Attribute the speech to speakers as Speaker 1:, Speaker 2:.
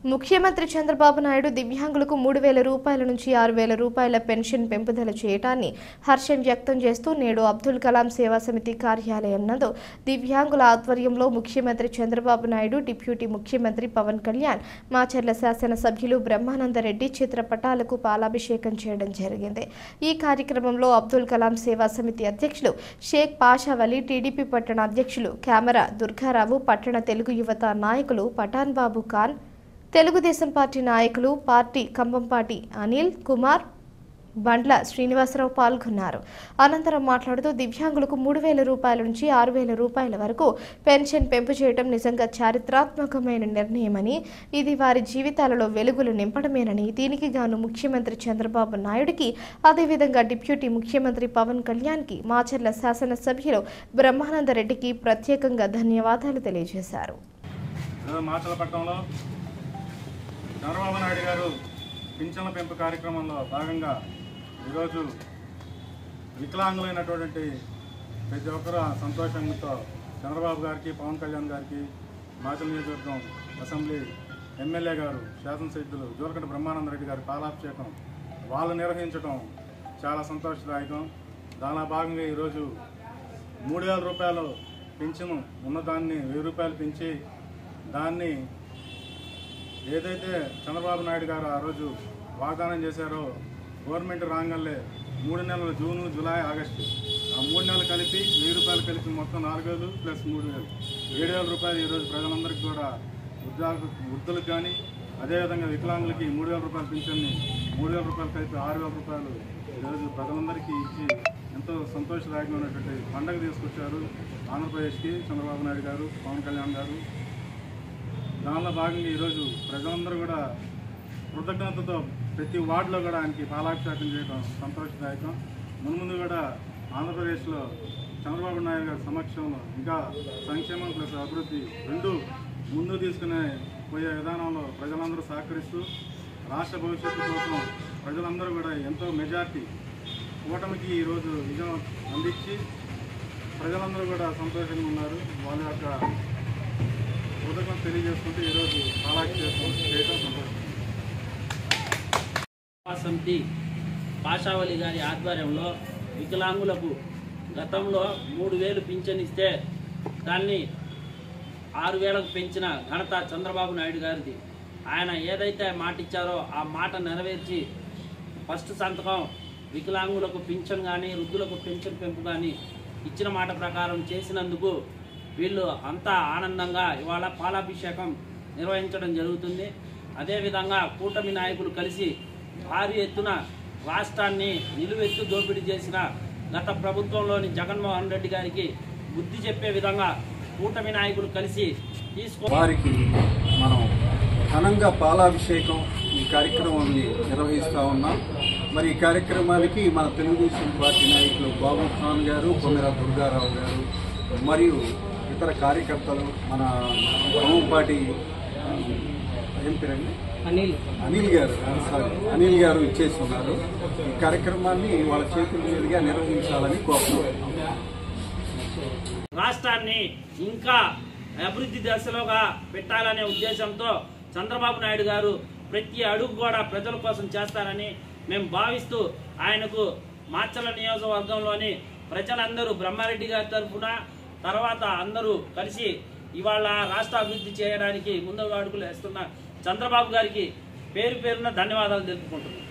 Speaker 1: ముఖ్యమంత్రి చంద్రబాబు నాయుడు దివ్యాంగులకు మూడు వేల రూపాయల నుంచి ఆరు వేల రూపాయల పెన్షన్ పెంపుదల చేయటాన్ని హర్షం వ్యక్తం చేస్తూ నేడు అబ్దుల్ కలాం సేవా సమితి కార్యాలయం నందు దివ్యాంగుల ఆధ్వర్యంలో ముఖ్యమంత్రి చంద్రబాబు నాయుడు డిప్యూటీ ముఖ్యమంత్రి పవన్ కళ్యాణ్ మాచర్ల శాసనసభ్యులు బ్రహ్మానందరెడ్డి చిత్రపటాలకు పాలాభిషేకం చేయడం జరిగింది ఈ కార్యక్రమంలో అబ్దుల్ కలాం సేవా సమితి అధ్యక్షులు షేక్ పాషా వలీ టీడీపీ పట్టణ అధ్యక్షులు కెమెరా దుర్గారావు పట్టణ తెలుగు యువత నాయకులు పఠాన్ బాబు ఖాన్ తెలుగుదేశం పార్టీ నాయకులు పార్టీ కంబంపాటి అనిల్ కుమార్ బండ్ల శ్రీనివాసరావు పాల్గొన్నారు అనంతరం మాట్లాడుతూ దివ్యాంగులకు మూడు వేల రూపాయల నుంచి ఆరు వేల రూపాయల వరకు పెన్షన్ పెంపు చేయడం నిజంగా చారిత్రాత్మకమైన నిర్ణయమని ఇది వారి జీవితాలలో వెలుగులు నింపడమేనని దీనికి గాను ముఖ్యమంత్రి చంద్రబాబు నాయుడికి అదేవిధంగా డిప్యూటీ ముఖ్యమంత్రి పవన్ కళ్యాణ్కి మాచర్ల శాసనసభ్యులు బ్రహ్మానందరెడ్డికి ప్రత్యేకంగా ధన్యవాదాలు తెలియజేశారు
Speaker 2: ఈరోజు మాచలపట్నంలో చంద్రబాబు నాయుడు గారు పింఛన్ల పెంపు కార్యక్రమంలో భాగంగా ఈరోజు వికలాంగులైనటువంటి ప్రతి ఒక్కరు సంతోషంతో చంద్రబాబు గారికి పవన్ కళ్యాణ్ గారికి మాచల నియోజకవర్గం అసెంబ్లీ ఎమ్మెల్యే గారు శాసనసభ్యులు జోలకంట బ్రహ్మానందరెడ్డి గారి పాలాభిషేకం వాళ్ళు నిర్వహించడం చాలా సంతోషదాయకం దానిలో భాగంగా ఈరోజు మూడు వేల రూపాయలు పెంచును ఉన్నదాన్ని వెయ్యి రూపాయలు పెంచి దాన్ని ఏదైతే చంద్రబాబు నాయుడు గారు ఆ రోజు వాగ్దానం చేశారో గవర్నమెంట్ రాగానే మూడు నెలలు జూన్ జూలై ఆగస్టు ఆ మూడు నెలలు కలిపి వెయ్యి రూపాయలు కలిపి మొత్తం నాలుగు వేలు ప్లస్ మూడు వేలు ఏడు వేల రూపాయలు ఈరోజు ప్రజలందరికీ కూడా వృద్ధాలు వృద్ధులకు కానీ అదేవిధంగా వికలాంగులకి మూడు వేల రూపాయలు పింఛన్ని మూడు వేల రూపాయలు కలిపి ఆరు వేల రూపాయలు ఈరోజు ప్రజలందరికీ ఇచ్చి ఎంతో సంతోషదాయకమైనటువంటి పండగ తీసుకొచ్చారు ఆంధ్రప్రదేశ్కి చంద్రబాబు నాయుడు గారు పవన్ కళ్యాణ్ గారు దానిలో భాగంగా ఈరోజు ప్రజలందరూ కూడా కృతజ్ఞతతో ప్రతి వార్డులో కూడా ఆయనకి పాలాభిషేకం చేయడం సంతోషదాయకం మున్ముందు కూడా ఆంధ్రప్రదేశ్లో చంద్రబాబు నాయుడు గారి సమక్షంలో ఇంకా సంక్షేమం ప్లస్ అభివృద్ధి రెండు ముందు తీసుకునే పోయే విధానంలో ప్రజలందరూ సహకరిస్తూ రాష్ట్ర భవిష్యత్తు కోసం ప్రజలందరూ కూడా ఎంతో మెజార్టీ కూటమికి ఈరోజు విజయం అందించి ప్రజలందరూ కూడా సంతోషంగా ఉన్నారు వాళ్ళ యొక్క కృతజ్ఞత తెలియజేసుకుంటూ ఈరోజు పాలాభిషేకం చేయడం సంతోషం
Speaker 3: సేవా సమితి పాషావళి గారి ఆధ్వర్యంలో వికలాంగులకు గతంలో మూడు వేలు పింఛన్ ఇస్తే దాన్ని ఆరు వేలకు పెంచిన ఘనత చంద్రబాబు నాయుడు గారిది ఆయన ఏదైతే మాట ఇచ్చారో ఆ మాట నెరవేర్చి ఫస్ట్ సంతకం వికలాంగులకు పింఛన్ కానీ వృద్ధులకు పెన్షన్ పెంపు కానీ ఇచ్చిన మాట ప్రకారం చేసినందుకు వీళ్ళు అంతా ఆనందంగా ఇవాళ పాలాభిషేకం నిర్వహించడం జరుగుతుంది అదేవిధంగా కూటమి నాయకులు కలిసి భారీ ఎత్తున రాష్ట్రాన్ని నిలువెత్తు దోపిడీ చేసిన గత ప్రభుత్వంలోని జగన్మోహన్ రెడ్డి గారికి బుద్ధి చెప్పే విధంగా కూటమి నాయకులు కలిసి తీసుకో
Speaker 4: వారికి మనం ఘనంగా పాలాభిషేకం ఈ కార్యక్రమాన్ని నిర్వహిస్తా ఉన్నాం మరి ఈ కార్యక్రమానికి మన తెలుగుదేశం పార్టీ నాయకులు బాబు ఖాన్ గారు కొమ్మెర దుర్గారావు గారు మరియు ఇతర కార్యకర్తలు మన పార్టీ ఏం పేరండి
Speaker 3: అనిల్
Speaker 4: అనిల్ గారు సారీ అనిల్ గారు ఇచ్చేసి ఉన్నారు ఈ కార్యక్రమాన్ని వాళ్ళ చేతుల మీదుగా నిర్వహించాలని కోరుతున్నాం
Speaker 3: రాష్ట్రాన్ని ఇంకా అభివృద్ధి దశలోగా పెట్టాలనే ఉద్దేశంతో చంద్రబాబు నాయుడు గారు ప్రతి అడుగు కూడా ప్రజల కోసం చేస్తారని మేము భావిస్తూ ఆయనకు మాచల నియోజకవర్గంలోని ప్రజలందరూ బ్రహ్మారెడ్డి గారి తరఫున తర్వాత అందరూ కలిసి ఇవాళ రాష్ట్ర అభివృద్ధి చేయడానికి ముందు అడుగులు వేస్తున్న చంద్రబాబు గారికి పేరు పేరున ధన్యవాదాలు తెలుపుకుంటున్నాం